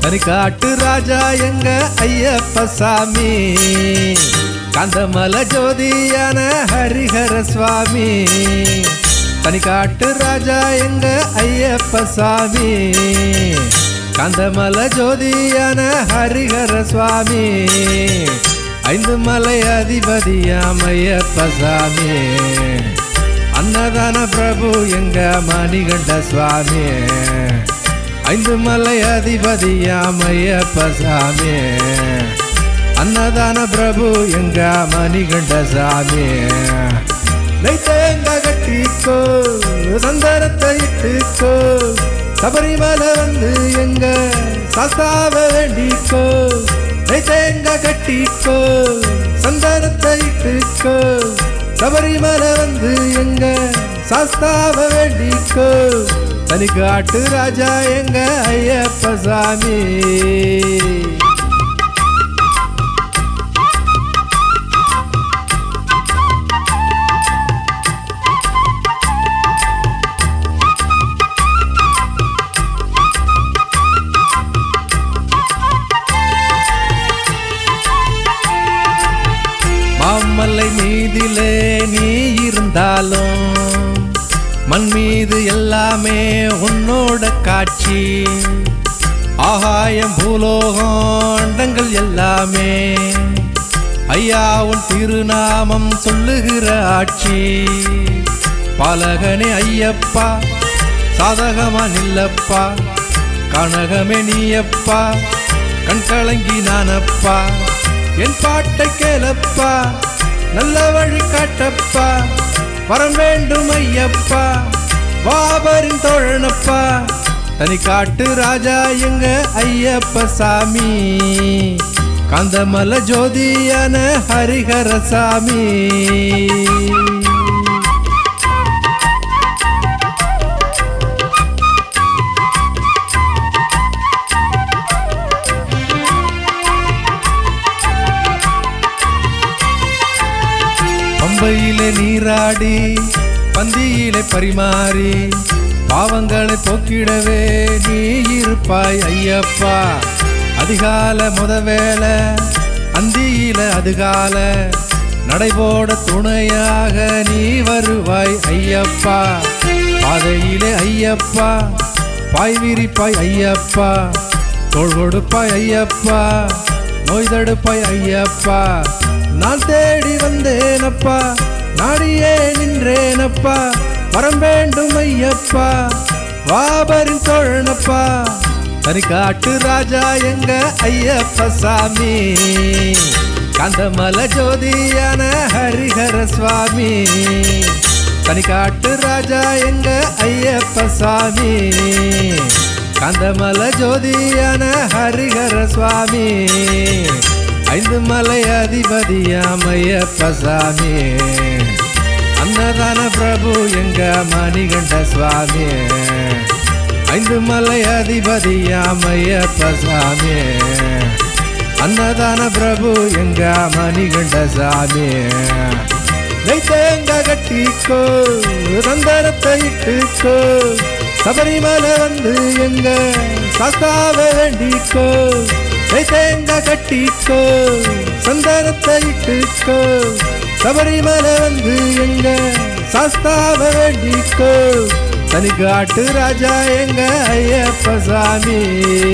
தனிக்காட்டு ராஜா எங்க ஐயப்ப சாமி காந்தமல ஜோதியான ஹரிஹர சுவாமி தனிக்காட்டு ராஜா எங்க ஐயப்ப சாமி காந்தமல ஜோதியான ஹரிஹர சுவாமி ஐந்து மலை அதிபதியாம் ஐயப்ப சாமி அன்னதான பிரபு எங்க மணிகண்ட சுவாமி ஐந்து மலை அதிபதியாம் ஐயப்ப சாமி அன்னதான பிரபு எங்க மணிகண்ட சாமி லைத்தேங்க கட்டிக்கோ சந்தனத்தை இட்டுக்கோ சபரிமலை வந்து எங்க சாஸ்தாவ வேண்டிக்கோ லைத்தேங்க கட்டிக்கோ சந்தனத்தை இட்டுக்கோ சபரிமலை வந்து எங்க சாஸ்தாவ வேண்டிக்கோ தனிக்காட்டு ராஜா எங்க ஐயப்ப சாமி மாமல்லை மீதிலே நீ இருந்தாலும் மண் மீது எல்லாமே உன்னோட காட்சி ஆகாயம் பூலோகம் அண்டங்கள் எல்லாமே ஐயா உன் திருநாமம் சொல்லுகிற ஆட்சி பாலகனே ஐயப்பா சாதகமா நில்லப்பா கனகமே நீயப்பா கண் கலங்கி நானப்பா என் பாட்டை கேளப்பா நல்ல வழி காட்டப்பா வரம் வேண்டும் ஐயப்பா வாபரின் தோழனப்பா தனி காட்டு ராஜா எங்க ஐயப்ப சாமி காந்தமல ஜோதியான ஹரிஹர சாமி பம்பையிலே நீராடி பந்தியிலே பரிமாறி பாவங்களை போக்கிடவே நீ இருப்பாய் ஐயப்பா அதிகால முத வேலை அந்தியில அதுகால நடைபோட துணையாக நீ வருவாய் ஐயப்பா பாதையிலே ஐயப்பா பாய் விரிப்பாய் ஐயப்பா தோள் கொடுப்பாய் ஐயப்பா நோய் தடுப்பாய் ஐயப்பா நான் தேடி வந்தேனப்பா நாடியே நின்றேனப்பா வரம் வேண்டும் ஐயப்பா வாபரின் தோழனப்பா தனிக்காட்டு ராஜா எங்க ஐயப்ப சாமி காந்தமல ஜோதியான ஹரிஹர சுவாமி தனிக்காட்டு ராஜா எங்க ஐயப்ப சாமி காந்தமல ஜோதியான ஹரிஹர சுவாமி ஐந்து மலை அதிபதியாம் ஐயப்ப சாமி அன்னதான பிரபு எங்க மணிகண்ட சுவாமி ஐந்து மலை அதிபதியாம் ஐயப்ப சாமி அன்னதான பிரபு எங்க மணிகண்ட சாமி நெய்தேங்க கட்டிக்கோ சந்தனத்தை இட்டுக்கோ சபரிமலை வந்து எங்க சாஸ்தாவ வேண்டிக்கோ நெய்தேங்க கட்டிக்கோ சந்தனத்தை இட்டுக்கோ சபரிமலை வந்து எங்க சாஸ்தாவ வேண்டிக்கோ தனிக்காட்டு ராஜா எங்க ஐயப்ப சாமி